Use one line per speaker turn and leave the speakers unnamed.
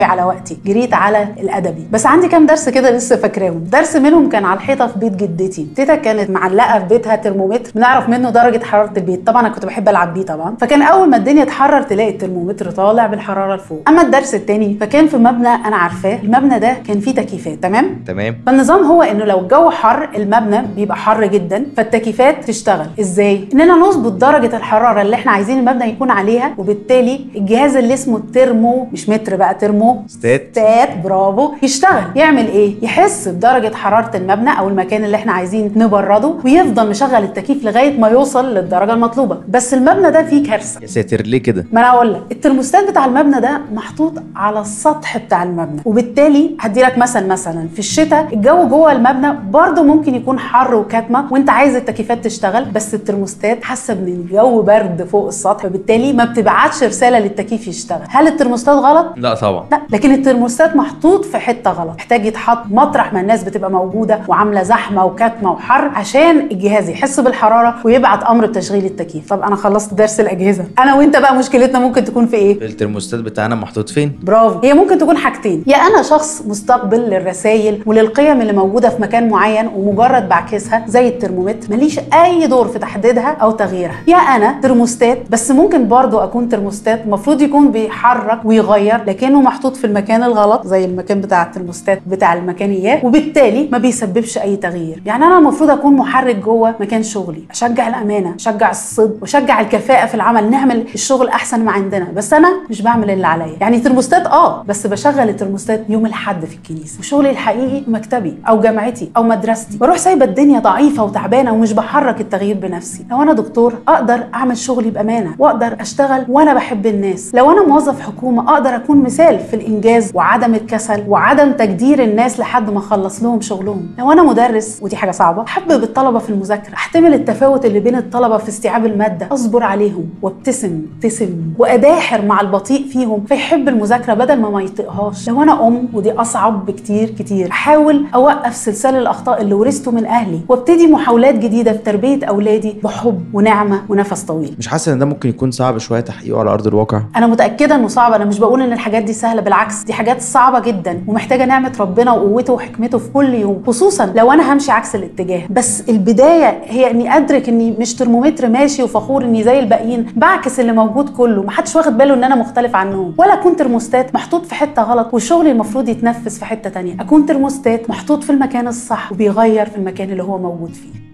على وقتي جريت على الادبي بس عندي كام درس كده لسه فاكراهم درس منهم كان على الحيطه في بيت جدتي تيتا كانت معلقه في بيتها ترمومتر بنعرف منه درجه حراره البيت طبعا انا كنت بحب العب بيه طبعا فكان اول ما الدنيا تحرر تلاقي الترمومتر طالع بالحراره لفوق اما الدرس التاني فكان في مبنى انا عارفاه المبنى ده كان فيه تكييفات تمام
تمام
فالنظام هو انه لو الجو حر المبنى بيبقى حر جدا فالتكييفات تشتغل ازاي اننا نظبط درجه الحراره اللي احنا عايزين المبنى يكون عليها وبالتالي الجهاز اللي اسمه الترمو مش متر بقى ترمو
ستات
ستات برافو يشتغل يعمل ايه يحس بدرجه حراره المبنى او المكان اللي احنا عايزين نبرده ويفضل مشغل التكييف لغايه ما يوصل للدرجه المطلوبه بس المبنى ده فيه كارثه
يا ساتر ليه كده
ما انا اقول لك الترموستات بتاع المبنى ده محطوط على السطح بتاع المبنى وبالتالي هدي لك مثل مثلا في الشتاء الجو جوه المبنى برضه ممكن يكون حر وكاتمه وانت عايز التكييفات تشتغل بس الترموستات حاسه ان الجو برد فوق السطح فبالتالي ما بتبعتش رساله للتكييف يشتغل هل الترموستات غلط
لا طبعا
لا لكن الترموستات محطوط في حته غلط محتاج يتحط مطرح ما الناس بتبقى موجوده وعامله زحمه وكاتمه وحر عشان الجهاز يحس بالحراره ويبعت امر بتشغيل التكييف طب انا خلصت درس الاجهزه انا وانت بقى مشكلتنا ممكن تكون في ايه
الترموستات بتاعنا محطوط فين
برافو هي ممكن تكون حاجتين يا انا شخص مستقبل للرسائل وللقيم اللي موجوده في مكان معين ومجرد بعكسها زي الترمومتر ماليش اي دور في تحديدها او تغييرها يا انا ترموستات بس ممكن برضو اكون ترموستات المفروض يكون بيحرك ويغير لكنه محطوط في المكان الغلط زي المكان بتاع الترموستات بتاع المكانيات وبالتالي ما بيسببش اي تغيير يعني انا المفروض اكون محرك جوه مكان شغلي اشجع الامانه اشجع الصدق واشجع الكفاءه في العمل نعمل الشغل احسن ما عندنا بس انا مش بعمل اللي عليا يعني ترموستات اه بس بشغل الترموستات يوم الاحد في الكنيسه وشغلي الحقيقي مكتبي او جامعتي او مدرستي بروح سايبه الدنيا ضعيفه وتعبانه ومش بحرك التغيير بنفسي لو انا دكتور اقدر اعمل شغلي بامانه واقدر اشتغل وانا بحب الناس لو انا موظف حكومه اقدر اكون مثال في الانجاز وعدم الكسل وعدم تجدير الناس لحد ما اخلص لهم شغلهم لو انا مدرس ودي حاجه صعبه احبب الطلبه في المذاكره احتمل التفاوت اللي بين الطلبه في استيعاب الماده اصبر عليهم وابتسم ابتسم واداحر مع البطيء فيهم فيحب المذاكره بدل ما ما يطيقهاش لو انا ام ودي اصعب بكتير كتير احاول اوقف سلسله الاخطاء اللي ورثته من اهلي وابتدي محاولات جديده في تربيه اولادي بحب ونعمه ونفس طويل
مش حاسس ان ده ممكن يكون صعب شويه تحقيقه على ارض الواقع
انا متاكده انه صعب انا مش بقول ان الحاجات دي سهله بالعكس دي حاجات صعبه جدا ومحتاجه نعمه ربنا وقوته وحكمته في كل يوم خصوصا لو انا همشي عكس الاتجاه بس البدايه هي اني ادرك اني مش ترمومتر ماشي وفخور اني زي الباقيين بعكس اللي موجود كله محدش واخد باله ان انا مختلف عنهم ولا اكون ترموستات محطوط في حته غلط وشغلي المفروض يتنفذ في حته تانية اكون ترموستات محطوط في المكان الصح وبيغير في المكان اللي هو موجود فيه